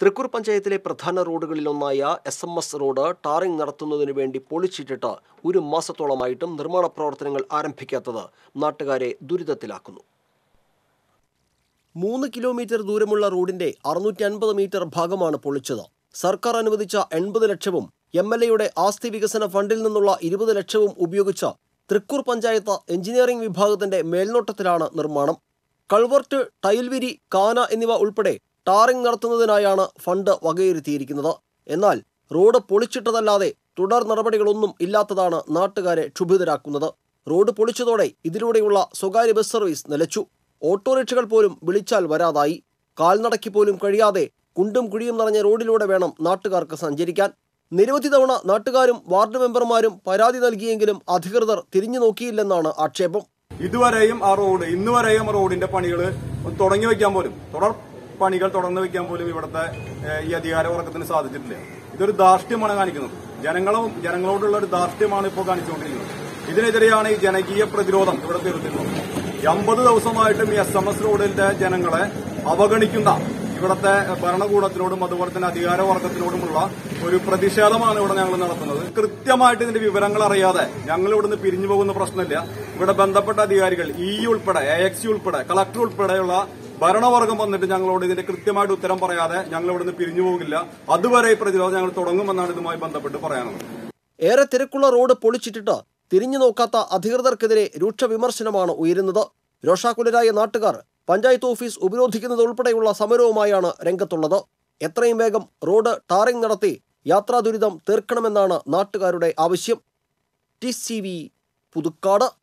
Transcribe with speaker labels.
Speaker 1: തൃക്കൂർ പഞ്ചായത്തിലെ പ്രധാന റോഡുകളിലൊന്നായ S M S road tarring നടത്തുന്നതിനു വേണ്ടി പൊളിച്ചിട്ടിട്ട് ഒരു മാസത്തോളമായിട്ടും നിർമ്മാണ പ്രവർത്തനങ്ങൾ ആരംഭിക്കാത്തത് നാട്ടുകാരെ ദുരിതത്തിലാക്കുന്നു മൂന്ന് കിലോമീറ്റർ ദൂരമുള്ള റോഡിന്റെ അറുന്നൂറ്റി അൻപത് മീറ്റർ ഭാഗമാണ് പൊളിച്ചത് സർക്കാർ അനുവദിച്ച എൺപത് ലക്ഷവും എം എൽ എയുടെ ആസ്തി വികസന ഫണ്ടിൽ നിന്നുള്ള ഇരുപത് ലക്ഷവും ഉപയോഗിച്ച് തൃക്കൂർ പഞ്ചായത്ത് എഞ്ചിനീയറിംഗ് വിഭാഗത്തിന്റെ മേൽനോട്ടത്തിലാണ് നിർമ്മാണം കൾവർട്ട് ടൈൽവിരി കാന എന്നിവ ഉൾപ്പെടെ ടാറിംഗ് നടത്തുന്നതിനായാണ് ഫണ്ട് വകയിരുത്തിയിരിക്കുന്നത് എന്നാൽ റോഡ് പൊളിച്ചിട്ടതല്ലാതെ തുടർ നടപടികളൊന്നും ഇല്ലാത്തതാണ് നാട്ടുകാരെ ക്ഷുഭിതരാക്കുന്നത് റോഡ് പൊളിച്ചതോടെ ഇതിലൂടെയുള്ള സ്വകാര്യ ബസ് സർവീസ് നിലച്ചു ഓട്ടോറിക്ഷകൾ പോലും വിളിച്ചാൽ വരാതായി കാൽനടയ്ക്ക് പോലും കഴിയാതെ കുണ്ടും കുഴിയും നിറഞ്ഞ റോഡിലൂടെ വേണം നാട്ടുകാർക്ക് സഞ്ചരിക്കാൻ നിരവധി തവണ നാട്ടുകാരും വാർഡ് മെമ്പർമാരും പരാതി നൽകിയെങ്കിലും അധികൃതർ തിരിഞ്ഞു നോക്കിയില്ലെന്നാണ് ആക്ഷേപം
Speaker 2: ഇതുവരെയും ആ റോഡ് ഇന്ന് വരെയും റോഡിന്റെ പണികൾ തുടങ്ങി വെക്കാൻ പോലും തുടർ പണികൾ തുടർന്ന് വെക്കാൻ പോലും ഇവിടുത്തെ ഏഹ്, ഈ അധികാര വർഗത്തിന് സാധിച്ചിട്ടില്ല ഇതൊരു ധാർഷ്ട്യമാണ് കാണിക്കുന്നത് ജനങ്ങളും ജനങ്ങളോടുള്ള ഒരു ധാർഷ്ട്യമാണ് ഇപ്പോൾ കാണിച്ചുകൊണ്ടിരിക്കുന്നത് ഇതിനെതിരെയാണ് ഈ ജനകീയ പ്രതിരോധം ഇവിടെ തീർത്തിട്ടുള്ളത് അമ്പത് ദിവസമായിട്ടും ഈ എസ് എം എസ് റോഡിന്റെ ജനങ്ങളെ അവഗണിക്കുന്ന ഇവിടുത്തെ ഭരണകൂടത്തിനോടും അതുപോലെ തന്നെ അധികാര വർഗത്തിനോടുമുള്ള ഒരു പ്രതിഷേധമാണ് ഇവിടെ ഞങ്ങൾ നടത്തുന്നത് കൃത്യമായിട്ട് ഇതിന്റെ വിവരങ്ങൾ അറിയാതെ ഞങ്ങൾ ഇവിടുന്ന് പിരിഞ്ഞു പോകുന്ന പ്രശ്നമില്ല ഇവിടെ ബന്ധപ്പെട്ട അധികാരികൾ ഇ ഉൾപ്പെടെ എ എക്സി ഉൾപ്പെടെ കളക്ടർ ഉൾപ്പെടെയുള്ള ഭരണവർഗം വന്നിട്ട് ഞങ്ങളോട് ഇതിന്റെ കൃത്യമായിട്ട് ഉത്തരം പറയാതെ ഞങ്ങൾ ഇവിടുന്ന് പിരിഞ്ഞു പോകില്ല അതുവരെ ഈ പ്രതിരോധം ഞങ്ങൾ തുടങ്ങുമെന്നാണ് ഇതുമായി ബന്ധപ്പെട്ട് പറയാനുള്ളത്
Speaker 1: ഏറെ തിരക്കുള്ള റോഡ് പൊളിച്ചിട്ടിട്ട് തിരിഞ്ഞു നോക്കാത്ത അധികൃതർക്കെതിരെ രൂക്ഷ വിമർശനമാണ് ഉയരുന്നത് രോഷാകുലരായ നാട്ടുകാർ പഞ്ചായത്ത് ഓഫീസ് ഉപരോധിക്കുന്നത് ഉൾപ്പെടെയുള്ള സമരവുമായാണ് രംഗത്തുള്ളത് എത്രയും വേഗം റോഡ് ടാറിംഗ് നടത്തി യാത്രാ ദുരിതം തീർക്കണമെന്നാണ് നാട്ടുകാരുടെ ആവശ്യം ടി സി വി പുതുക്കാട്